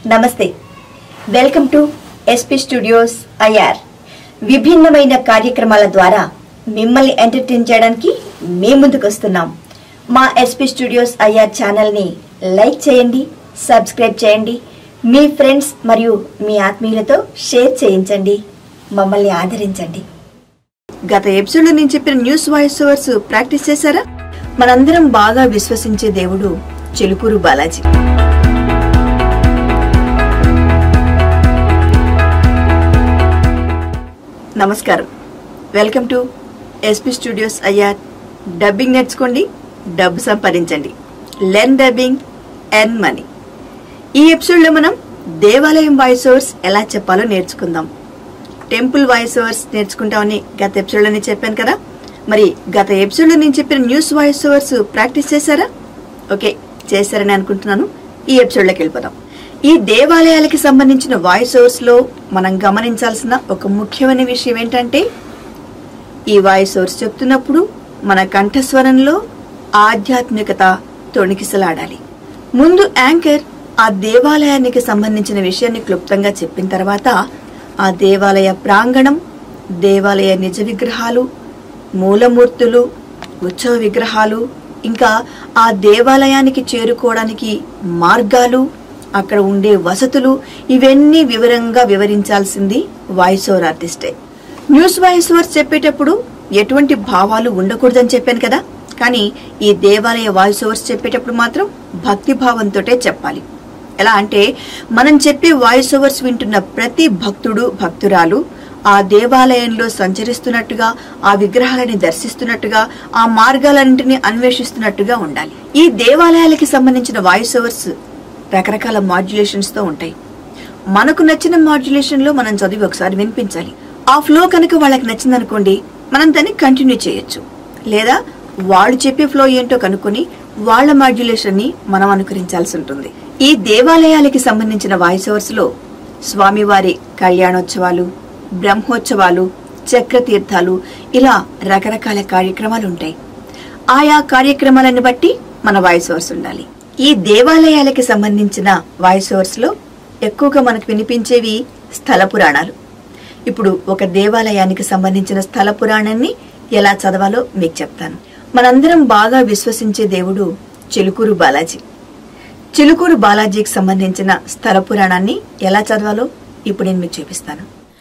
నమస్తే welcome to SP studios IR విభిన్నమైన కార్యక్రమాల ద్వారా మిమ్మల్ని ఎంటర్టైన్ చేయడానికి మేము ముందుకు వస్తున్నాం మా ఎస్పీ స్టూడియోస్ ఐఆర్ ఛానల్ని లైక్ చేయండి సబ్స్క్రైబ్ చేయండి మీ ఫ్రెండ్స్ మరియు మీ ఆత్మీయులతో షేర్ చేయించండి మమ్మల్ని ఆదరించండి గత ఎపిసోడ్ నేను చెప్పిన న్యూస్ వాయిస్ ఓవర్స్ ప్రాక్టీస్ చేశారా మనందరం బాగా విశ్వసించే దేవుడు చెలుకూరు బాలాజీ నమస్కారం welcome to SP studios IR dubbing నేర్చుకోండి డబ్బు సంపాదించండి లెర్న్ డబ్బింగ్ ఎర్న్ మనీ ఈ ఎపిసోడ్లో మనం దేవాలయం వాయిస్ ఓవర్స్ ఎలా చెప్పాలో నేర్చుకుందాం టెంపుల్ వాయిస్ ఓవర్స్ నేర్చుకుంటామని గత ఎపిసోడ్లోనే చెప్పాను కదా మరి గత ఎపిసోడ్లో నేను చెప్పిన న్యూస్ వాయిస్ ఓవర్స్ ప్రాక్టీస్ చేశారా ఓకే చేశారని అనుకుంటున్నాను ఈ ఎపిసోడ్లోకి వెళ్ళిపోదాం ఈ దేవాలయాలకి సంబంధించిన వాయిస్ ఓవర్స్ లో మనం గమనించాల్సిన ఒక ముఖ్యమైన విషయం ఏంటంటే ఈ వాయిస్ ఓవర్స్ చెప్తున్నప్పుడు మన కంఠస్వరంలో ఆధ్యాత్మికత తొణికిసలాడాలి ముందు యాంకర్ ఆ దేవాలయానికి సంబంధించిన విషయాన్ని క్లుప్తంగా చెప్పిన తర్వాత ఆ దేవాలయ ప్రాంగణం దేవాలయ నిజ విగ్రహాలు మూలమూర్తులు ఉత్సవ విగ్రహాలు ఇంకా ఆ దేవాలయానికి చేరుకోవడానికి మార్గాలు అక్కడ ఉండే వసతులు ఇవన్నీ వివరంగా వివరించాల్సింది వాయిస్ ఓవర్ ఆర్టిస్టే న్యూస్ వాయిస్ ఓవర్స్ చెప్పేటప్పుడు ఎటువంటి భావాలు ఉండకూడదని చెప్పాను కదా కానీ ఈ దేవాలయ వాయిస్ ఓవర్స్ చెప్పేటప్పుడు మాత్రం భక్తి భావంతోటే చెప్పాలి ఎలా అంటే మనం చెప్పే వాయిస్ ఓవర్స్ వింటున్న ప్రతి భక్తుడు భక్తురాలు ఆ దేవాలయంలో సంచరిస్తున్నట్టుగా ఆ విగ్రహాలని దర్శిస్తున్నట్టుగా ఆ మార్గాలన్నింటినీ అన్వేషిస్తున్నట్టుగా ఉండాలి ఈ దేవాలయాలకి సంబంధించిన వాయిస్ ఓవర్స్ రకరకాల మాడ్యులేషన్స్ తో ఉంటాయి మనకు నచ్చిన మాడ్యులేషన్ లో మనం చదివి ఒకసారి వినిపించాలి ఆ ఫ్లో కనుక వాళ్ళకి నచ్చిందనుకోండి మనం దాన్ని కంటిన్యూ చేయొచ్చు లేదా వాళ్ళు చెప్పే ఫ్లో ఏంటో కనుక్కొని వాళ్ళ మాడ్యులేషన్ ని మనం అనుకరించాల్సి ఉంటుంది ఈ దేవాలయాలకి సంబంధించిన వాయిస్ ఓవర్స్ లో స్వామివారి కళ్యాణోత్సవాలు బ్రహ్మోత్సవాలు చక్రతీర్థాలు ఇలా రకరకాల కార్యక్రమాలు ఉంటాయి ఆయా కార్యక్రమాలను బట్టి మన వాయిస్ ఓవర్స్ ఉండాలి ఈ దేవాలయాలకి సంబంధించిన వాయిస్ ఓవర్స్ లో ఎక్కువగా మనకు వినిపించేవి స్థల పురాణాలు ఇప్పుడు ఒక దేవాలయానికి సంబంధించిన స్థల పురాణాన్ని ఎలా చదవాలో మీకు చెప్తాను మనందరం బాగా విశ్వసించే దేవుడు చిలుకూరు బాలాజీ చిలుకూరు బాలాజీకి సంబంధించిన స్థల పురాణాన్ని ఎలా చదవాలో ఇప్పుడు నేను మీకు చూపిస్తాను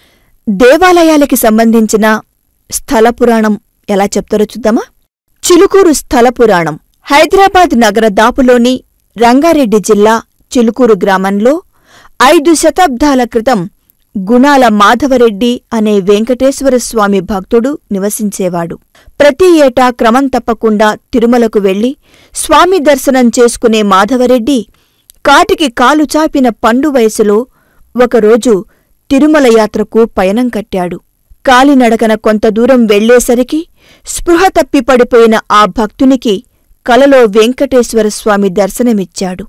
దేవాలయాలకి సంబంధించిన స్థల పురాణం ఎలా చెప్తారో చూద్దామా చిలుకూరు స్థల పురాణం హైదరాబాద్ నగర దాపులోని రంగారెడ్డి జిల్లా చిలుకూరు గ్రామంలో ఐదు శతాబ్దాల క్రితం గుణాల మాధవరెడ్డి అనే వెంకటేశ్వర స్వామి భక్తుడు నివసించేవాడు ప్రతి ఏటా క్రమం తప్పకుండా తిరుమలకు వెళ్లి స్వామి దర్శనం చేసుకునే మాధవరెడ్డి కాటికి కాలు చాపిన పండు వయసులో ఒకరోజు తిరుమల యాత్రకు పయనం కట్టాడు కాలినడకన కొంత దూరం వెళ్లేసరికి స్పృహ తప్పి పడిపోయిన ఆ భక్తునికి కలలో వెంకటేశ్వర స్వామి దర్శనమిచ్చాడు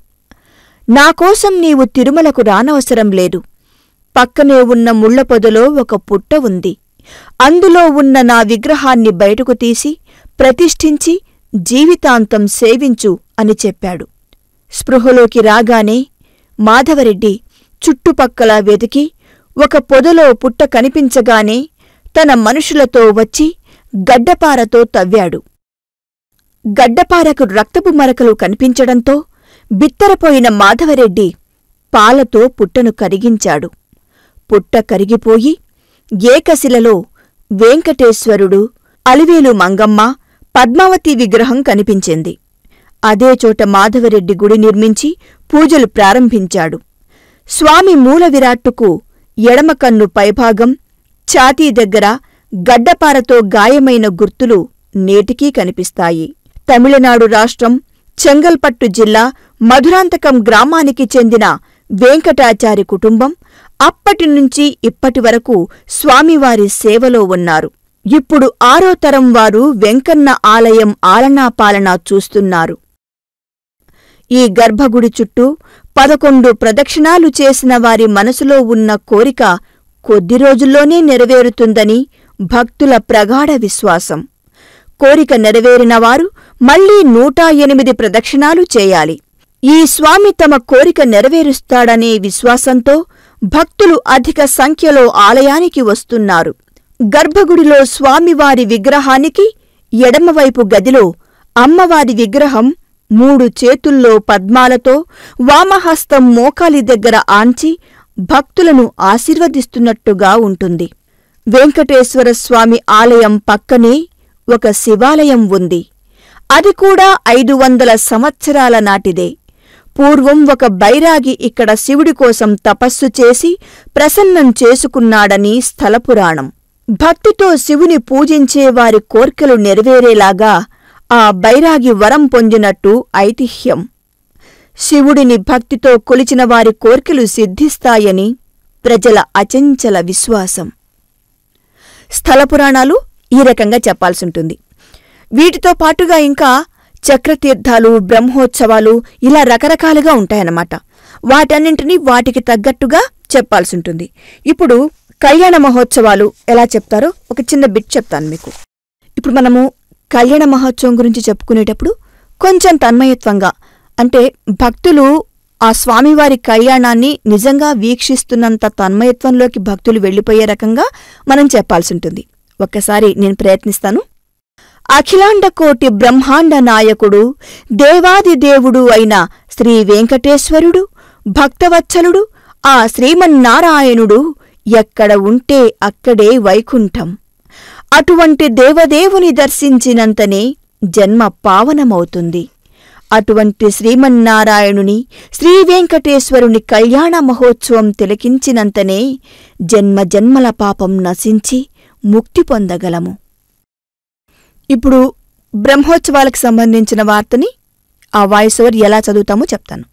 నాకోసం నీవు తిరుమలకు రానవసరం లేదు పక్కనే ఉన్న ముళ్ల పొదలో ఒక పుట్ట ఉంది అందులో ఉన్న నా విగ్రహాన్ని బయటకు తీసి ప్రతిష్ఠించి జీవితాంతం సేవించు అని చెప్పాడు స్పృహలోకి రాగానే మాధవరెడ్డి చుట్టుపక్కల వెతికి ఒక పొదలో పుట్ట కనిపించగానే తన మనుషులతో వచ్చి గడ్డపారతో తవ్వాడు గడ్డపారకు రక్తపు మరకలు కనిపించడంతో బిత్తరపోయిన మాధవరెడ్డి పాలతో పుట్టను కరిగించాడు పుట్ట కరిగిపోయి ఏకశిలలో వెంకటేశ్వరుడు అలివేలు మంగమ్మ పద్మావతి విగ్రహం కనిపించింది అదే చోట మాధవరెడ్డి గుడి నిర్మించి పూజలు ప్రారంభించాడు స్వామి మూల విరాట్టుకు ఎడమ కన్ను పైభాగం ఛాతీ దగ్గర గడ్డపారతో గాయమైన గుర్తులు నేటికీ కనిపిస్తాయి తమిళనాడు రాష్ట్రం చెంగల్పట్టు జిల్లా మధురాంతకం గ్రామానికి చెందిన వెంకటాచారి కుటుంబం అప్పటినుంచి ఇప్పటి వరకు స్వామివారి సేవలో ఉన్నారు ఇప్పుడు ఆరో తరం వారు వెంకన్న ఆలయం ఆలనాపాలనా చూస్తున్నారు ఈ గర్భగుడి చుట్టూ పదకొండు ప్రదక్షిణాలు చేసిన వారి మనసులో ఉన్న కోరిక కొద్ది రోజుల్లోనే నెరవేరుతుందని భక్తుల ప్రగాఢ విశ్వాసం కోరిక నెరవేరిన వారు మళ్లీ నూట ఎనిమిది ప్రదక్షిణాలు చేయాలి ఈ స్వామి తమ కోరిక నెరవేరుస్తాడనే విశ్వాసంతో భక్తులు అధిక సంఖ్యలో ఆలయానికి వస్తున్నారు గర్భగుడిలో స్వామివారి విగ్రహానికి ఎడమవైపు గదిలో అమ్మవారి విగ్రహం మూడు చేతుల్లో పద్మాలతో వామహస్తం మోకాలి దగ్గర ఆంచి భక్తులను ఆశీర్వదిస్తున్నట్టుగా ఉంటుంది వెంకటేశ్వర స్వామి ఆలయం పక్కనే ఒక శివాలయం ఉంది అది కూడా ఐదు వందల సంవత్సరాల నాటిదే పూర్వం ఒక బైరాగి ఇక్కడ శివుడి కోసం తపస్సు చేసి ప్రసన్నం చేసుకున్నాడని స్థలపురాణం భక్తితో శివుని పూజించే వారి కోర్కెలు నెరవేరేలాగా ఆ బైరాగి వరం పొందినట్టు ఐతిహ్యం శివుడిని భక్తితో కొలిచిన వారి కోర్కెలు సిద్ధిస్తాయని ప్రజల అచంచల విశ్వాసం స్థలపురాణాలు ఈ రకంగా చెప్పాల్సుంటుంది వీటితో పాటుగా ఇంకా చక్రతీర్థాలు బ్రహ్మోత్సవాలు ఇలా రకరకాలుగా ఉంటాయన్నమాట వాటన్నింటినీ వాటికి తగ్గట్టుగా చెప్పాల్సుంటుంది ఇప్పుడు కళ్యాణ మహోత్సవాలు ఎలా చెప్తారో ఒక చిన్న బిట్ చెప్తాను మీకు ఇప్పుడు మనము కళ్యాణ మహోత్సవం గురించి చెప్పుకునేటప్పుడు కొంచెం తన్మయత్వంగా అంటే భక్తులు ఆ స్వామివారి కళ్యాణాన్ని నిజంగా వీక్షిస్తున్నంత తన్మయత్వంలోకి భక్తులు వెళ్ళిపోయే రకంగా మనం చెప్పాల్సి ఉంటుంది ఒక్కసారి నేను ప్రయత్నిస్తాను అఖిలాండ కోటి బ్రహ్మాండ నాయకుడు దేవాది దేవుడు అయిన శ్రీ వెంకటేశ్వరుడు భక్తవత్సలుడు ఆ శ్రీమన్నారాయణుడు ఎక్కడ ఉంటే అక్కడే వైకుంఠం అటువంటి దేవదేవుని దర్శించినంతనే జన్మ పావనమవుతుంది అటువంటి శ్రీమన్నారాయణుని శ్రీవెంకటేశ్వరుని కళ్యాణ మహోత్సవం తిలకించినంతనే జన్మ జన్మల పాపం నశించి ముక్తి పొందగలము ఇప్పుడు బ్రహ్మోత్సవాలకు సంబంధించిన వార్తని ఆ వాయిస్ ఓవర్ ఎలా చదువుతామో చెప్తాను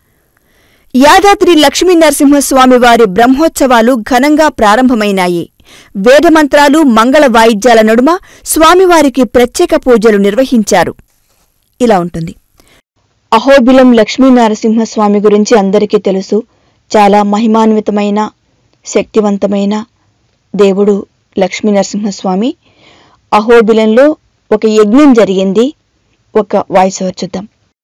యాదాద్రి లక్ష్మీ నరసింహస్వామి వారి బ్రహ్మోత్సవాలు ఘనంగా ప్రారంభమైనాయి వేదమంత్రాలు మంగళ వాయిద్యాల నడుమ స్వామివారికి ప్రత్యేక పూజలు నిర్వహించారు ఇలా ఉంటుంది అహోబిలం లక్ష్మీ నరసింహస్వామి గురించి అందరికీ తెలుసు చాలా మహిమాన్వితమైన శక్తివంతమైన దేవుడు లక్ష్మీ నరసింహస్వామి అహోబిలంలో ఒక యజ్ఞం జరిగింది ఒక వాయిస్ ఓవర్ చూద్దాం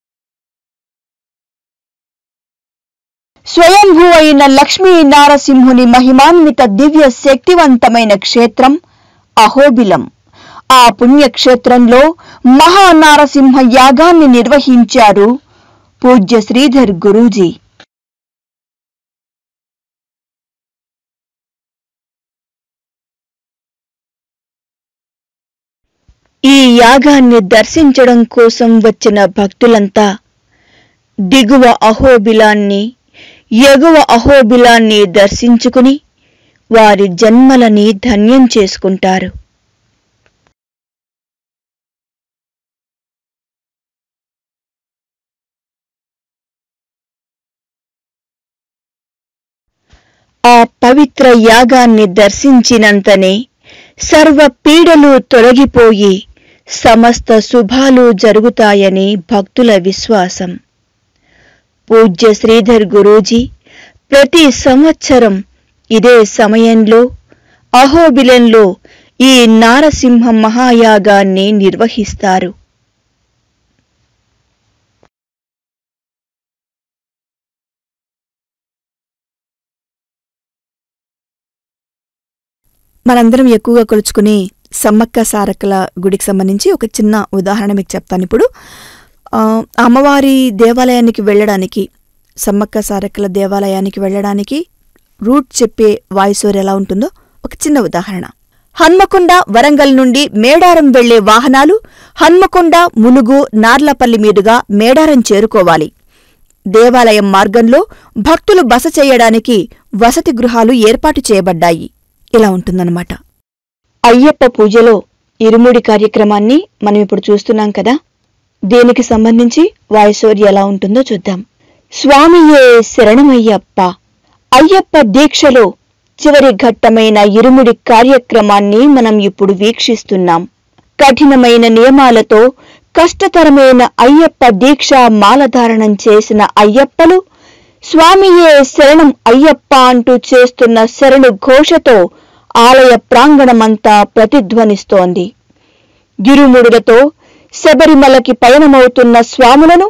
స్వయంభూ అయిన లక్ష్మీ నారసింహుని మహిమాన్విత దివ్య శక్తివంతమైన క్షేత్రం అహోబిలం ఆ పుణ్యక్షేత్రంలో మహానారసింహ యాగాన్ని నిర్వహించారు పూజ్య శ్రీధర్ గురూజీ ఈ యాగాన్ని దర్శించడం కోసం వచ్చిన భక్తులంతా దిగువ అహోబిలాన్ని ఎగువ అహోబిలాన్ని దర్శించుకుని వారి జన్మలని ధన్యం చేసుకుంటారు ఆ పవిత్ర యాగాన్ని దర్శించినంతనే సర్వ పీడలు తొలగిపోయి సమస్త శుభాలు జరుగుతాయని భక్తుల విశ్వాసం పూజ్య శ్రీధర్ గురూజీ ప్రతి సంవత్సరం ఇదే సమయంలో అహోబిలంలో ఈ నారసింహ మహాయాగాన్ని నిర్వహిస్తారు మనందరం ఎక్కువగా కొలుచుకునే సమ్మక్క సారక్కల గుడికి సంబంధించి ఒక చిన్న ఉదాహరణ మీకు చెప్తాను ఇప్పుడు ఆ, అమ్మవారి దేవాలయానికి వెళ్ళడానికి సమ్మక్క సారక్కల దేవాలయానికి వెళ్ళడానికి రూట్ చెప్పే వాయిస్ ఓవర్ ఎలా ఉంటుందో ఒక చిన్న ఉదాహరణ హన్మకొండ వరంగల్ నుండి మేడారం వెళ్లే వాహనాలు హన్మకొండ ములుగు నార్లపల్లి మీదుగా మేడారం చేరుకోవాలి దేవాలయం మార్గంలో భక్తులు బస చేయడానికి వసతి గృహాలు ఏర్పాటు చేయబడ్డాయి ఇలా ఉంటుందన్నమాట అయ్యప్ప పూజలో ఇరుముడి కార్యక్రమాన్ని మనం ఇప్పుడు చూస్తున్నాం కదా దీనికి సంబంధించి వాయిస్ ఓవర్ ఎలా ఉంటుందో చూద్దాం స్వామియే శరణమయ్యప్ప అయ్యప్ప దీక్షలో చివరి ఘట్టమైన ఇరుముడి కార్యక్రమాన్ని మనం ఇప్పుడు వీక్షిస్తున్నాం కఠినమైన నియమాలతో కష్టతరమైన అయ్యప్ప దీక్ష మాలధారణం చేసిన అయ్యప్పలు స్వామియే శరణం అయ్యప్ప అంటూ చేస్తున్న శరణు ఘోషతో ఆలయ ప్రాంగణమంతా ప్రతిధ్వనిస్తోంది గిరుముడులతో శబరిమలకి పయనమవుతున్న స్వాములను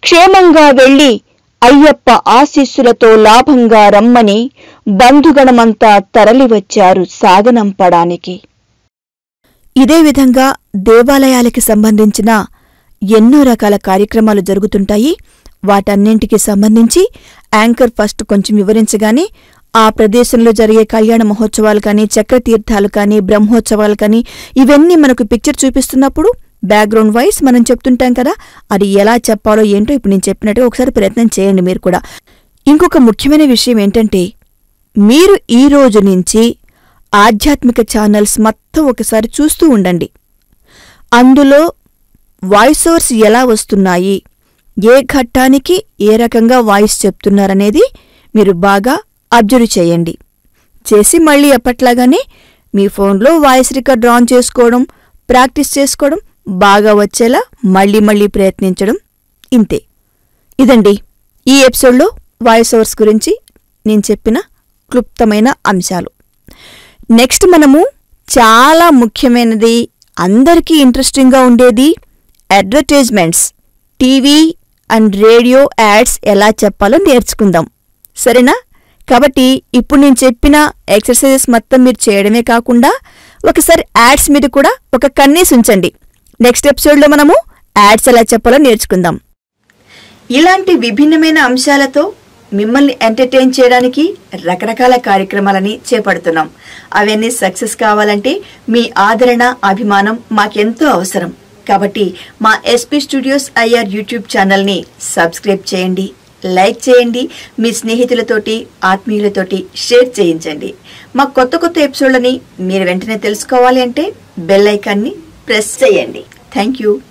క్షేమంగా వెళ్లి అయ్యప్ప ఆశీస్సులతో లాభంగా రమ్మని బంధుగణమంతా తరలివచ్చారు సాగనంపడానికి ఇదే విధంగా దేవాలయాలకి సంబంధించిన ఎన్నో రకాల కార్యక్రమాలు జరుగుతుంటాయి వాటన్నింటికి సంబంధించి యాంకర్ ఫస్ట్ కొంచెం వివరించగానే ఆ ప్రదేశంలో జరిగే కళ్యాణ మహోత్సవాలు కానీ చక్రతీర్థాలు కానీ బ్రహ్మోత్సవాలు కానీ ఇవన్నీ మనకు పిక్చర్ చూపిస్తున్నప్పుడు బ్యాక్గ్రౌండ్ వైస్ మనం చెప్తుంటాం కదా అది ఎలా చెప్పాలో ఏంటో ఇప్పుడు నేను చెప్పినట్టుగా ఒకసారి ప్రయత్నం చేయండి మీరు కూడా ఇంకొక ముఖ్యమైన విషయం ఏంటంటే మీరు ఈ రోజు నుంచి ఆధ్యాత్మిక ఛానల్స్ మొత్తం ఒకసారి చూస్తూ ఉండండి అందులో వాయిస్ ఓవర్స్ ఎలా వస్తున్నాయి ఏ ఘట్టానికి ఏ రకంగా వాయిస్ చెప్తున్నారనేది మీరు బాగా అబ్జర్వ్ చేయండి చేసి మళ్ళీ ఎప్పట్లాగానే మీ ఫోన్లో వాయిస్ రికార్డ్ ఆన్ చేసుకోవడం ప్రాక్టీస్ చేసుకోవడం బాగా వచ్చేలా మళ్ళీ మళ్ళీ ప్రయత్నించడం ఇంతే ఇదండి ఈ ఎపిసోడ్లో వాయిస్ ఓవర్స్ గురించి నేను చెప్పిన క్లుప్తమైన అంశాలు నెక్స్ట్ మనము చాలా ముఖ్యమైనది అందరికీ ఇంట్రెస్టింగ్గా ఉండేది advertisements TV and radio ads ఎలా చెప్పాలో నేర్చుకుందాం సరేనా కాబట్టి ఇప్పుడు నేను చెప్పిన ఎక్సర్సైజెస్ మొత్తం మీరు చేయడమే కాకుండా ఒకసారి యాడ్స్ మీద కూడా ఒక కన్నేసి ఉంచండి నెక్స్ట్ ఎపిసోడ్లో మనము యాడ్స్ ఎలా చెప్పాలో నేర్చుకుందాం ఇలాంటి విభిన్నమైన అంశాలతో మిమ్మల్ని ఎంటర్టైన్ చేయడానికి రకరకాల కార్యక్రమాలని చేపడుతున్నాం అవన్నీ సక్సెస్ కావాలంటే మీ ఆదరణ అభిమానం మాకెంతో అవసరం కాబట్టి మా ఎస్పీ స్టూడియోస్ ఐఆర్ యూట్యూబ్ ఛానల్ని సబ్స్క్రైబ్ చేయండి లైక్ చేయండి మీ స్నేహితులతోటి ఆత్మీయులతోటి షేర్ చేయించండి మా కొత్త కొత్త ఎపిసోడ్లని మీరు వెంటనే తెలుసుకోవాలి అంటే బెల్ ఐకాన్ని ప్రెస్ చేయండి థ్యాంక్ యూ